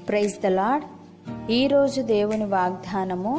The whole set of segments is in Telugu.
ప్రైజ్ ద లాడ్ ఈరోజు దేవుని వాగ్దానము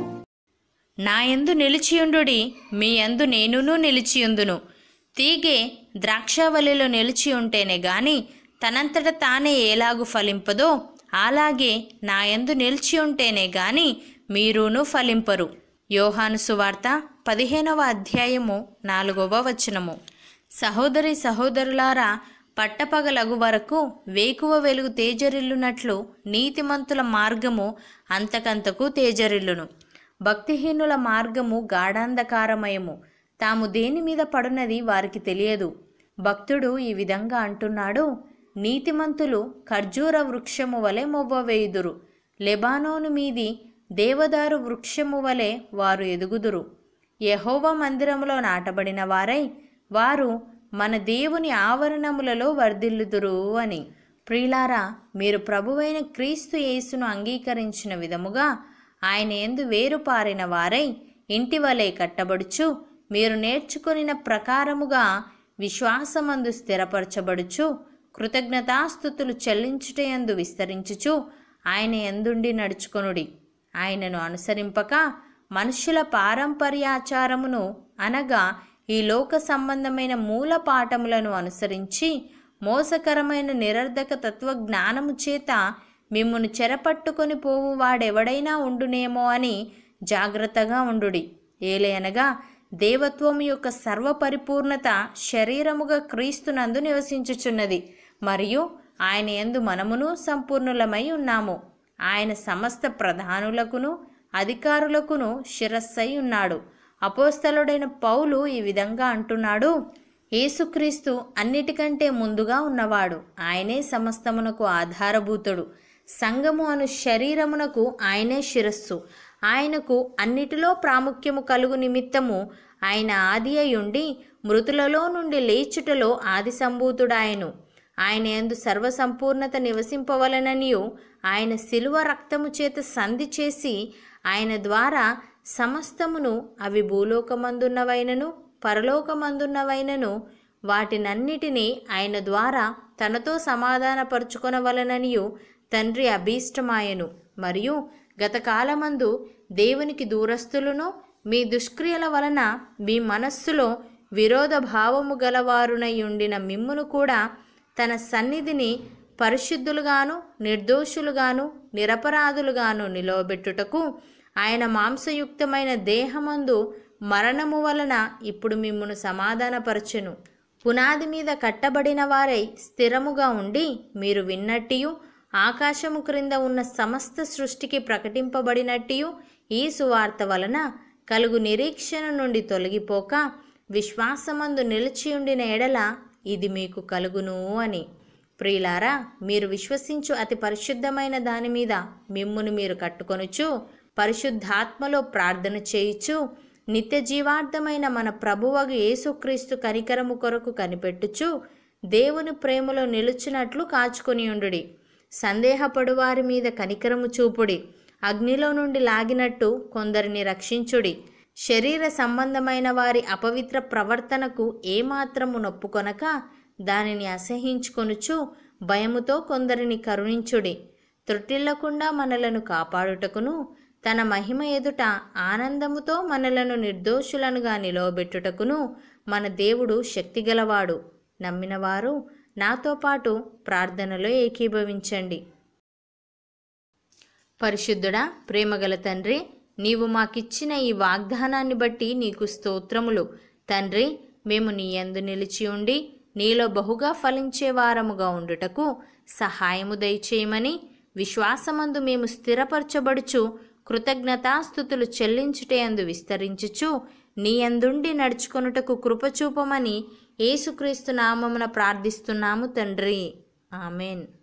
నా యందు నిలిచియుండుడి మీ యందు నేనును నిలిచియుందును తీగే ద్రాక్షావల్లిలో నిలిచి ఉంటేనే గాని తనంతట తానే ఎలాగు ఫలింపదో అలాగే నా యందు నిలిచి ఉంటేనే గాని మీరును ఫలింపరు యోహాను సువార్త పదిహేనవ అధ్యాయము నాలుగవ వచనము సహోదరి సహోదరులారా పట్టపగలగు వరకు వేకువ వెలుగు తేజరిల్లునట్లు నీతిమంతుల మార్గము అంతకంతకు తేజరిల్లును భక్తిహీనుల మార్గము గాఢాంధకారమయము తాము దేని మీద పడునది వారికి తెలియదు భక్తుడు ఈ విధంగా అంటున్నాడు నీతిమంతులు ఖర్జూర వృక్షము వలె మొవ్వవేయుదురు లెబానోను మీది దేవదారు వృక్షము వలె వారు ఎదుగుదురు యెహోవా మందిరములో నాటబడిన వారై వారు మన దేవుని ఆవరణములలో వర్ధిల్లుదురు అని ప్రియులారా మీరు ప్రభువైన క్రీస్తు యేసును అంగీకరించిన విధముగా ఆయన ఎందు వేరుపారిన వారై ఇంటి వలె కట్టబడుచు మీరు నేర్చుకొనిన ప్రకారముగా విశ్వాసమందు స్థిరపరచబడుచు కృతజ్ఞతాస్థుతులు చెల్లించుటయందు విస్తరించుచు ఆయన ఎందుండి నడుచుకొనుడి ఆయనను అనుసరింపక మనుష్యుల పారంపర్యాచారమును అనగా ఈ లోక సంబంధమైన మూల పాఠములను అనుసరించి మోసకరమైన నిరర్ధక తత్వజ్ఞానము చేత మిమ్మును చెరపట్టుకొని పోవు వాడెవడైనా ఉండునేమో అని జాగ్రత్తగా ఉండుడి ఏలయనగా దేవత్వము యొక్క సర్వపరిపూర్ణత శరీరముగా క్రీస్తునందు నివసించుచున్నది మరియు ఆయన యందు మనమును సంపూర్ణులమై ఉన్నాము ఆయన సమస్త ప్రధానులకును అధికారులకును శిరస్సై ఉన్నాడు అపోస్తలుడైన పౌలు ఈ విధంగా అంటున్నాడు యేసుక్రీస్తు అన్నిటికంటే ముందుగా ఉన్నవాడు ఆయనే సమస్తమునకు ఆధారభూతుడు సంఘము అను శరీరమునకు ఆయనే శిరస్సు ఆయనకు అన్నిటిలో ప్రాముఖ్యము కలుగు నిమిత్తము ఆయన ఆది అయుండి మృతులలో నుండి లేచుటలో ఆది సంభూతుడాయను ఆయన యందు సర్వసంపూర్ణత నివసింపవలననియు ఆయన శిలువ రక్తము చేత సంధి చేసి ఆయన ద్వారా సమస్తమును అవి భూలోకమందున్నవైనను పరలోకమందున్నవైనను వాటినన్నిటినీ ఆయన ద్వారా తనతో సమాధానపరుచుకొనవలననియు తండ్రి అభీష్టమాయను మరియు గతకాలమందు దేవునికి దూరస్తులను మీ దుష్క్రియల వలన మీ మనస్సులో విరోధ భావము గలవారునై ఉండిన మిమ్మును కూడా తన సన్నిధిని పరిశుద్ధులుగాను నిర్దోషులుగాను నిరపరాధులుగాను నిలవబెట్టుటకు ఆయన మాంసయుక్తమైన దేహమందు మరణము వలన ఇప్పుడు మిమ్మును సమాధానపరచెను పునాది మీద కట్టబడిన వారై స్థిరముగా ఉండి మీరు విన్నట్టియు ఆకాశము క్రింద ఉన్న సమస్త సృష్టికి ప్రకటింపబడినట్టియు ఈ సువార్త వలన కలుగు నిరీక్షణ నుండి తొలగిపోక విశ్వాసమందు నిలిచియుండిన ఎడల ఇది మీకు కలుగును అని ప్రియులారా మీరు విశ్వసించు అతి పరిశుద్ధమైన దాని మీద మిమ్మును మీరు కట్టుకొనుచు పరిశుద్ధాత్మలో ప్రార్థన చేయుచు నిత్య జీవార్థమైన మన ప్రభువగు యేసుక్రీస్తు కనికరము కొరకు కనిపెట్టుచు దేవుని ప్రేమలో నిలుచున్నట్లు కాచుకొని ఉండుడి సందేహపడు వారి మీద కనికరము చూపుడి అగ్నిలో నుండి లాగినట్టు కొందరిని రక్షించుడి శరీర సంబంధమైన వారి అపవిత్ర ప్రవర్తనకు ఏమాత్రము నొప్పుకొనక దానిని అసహించుకొనుచు భయముతో కొందరిని కరుణించుడి త్రుటిల్లకుండా మనలను కాపాడుటకును తన మహిమ ఎదుట ఆనందముతో మనలను నిర్దోషులనుగా నిలవబెట్టుటకును మన దేవుడు శక్తిగలవాడు నమ్మినవారు నాతో పాటు ప్రార్థనలో ఏకీభవించండి పరిశుద్ధుడా ప్రేమగల తండ్రి నీవు మాకిచ్చిన ఈ వాగ్దానాన్ని బట్టి నీకు స్తోత్రములు తండ్రి మేము నీ యందు నిలిచి ఉండి నీలో బహుగా ఫలించే వారముగా ఉండుటకు సహాయము దయచేయమని విశ్వాసమందు మేము స్థిరపరచబడుచు కృతజ్ఞతాస్థుతులు చెల్లించుటయందు విస్తరించుచు నీ అందుండి నడుచుకొనుటకు కృపచూపమని యేసుక్రీస్తు నామమున ప్రార్థిస్తున్నాము తండ్రి ఆమెన్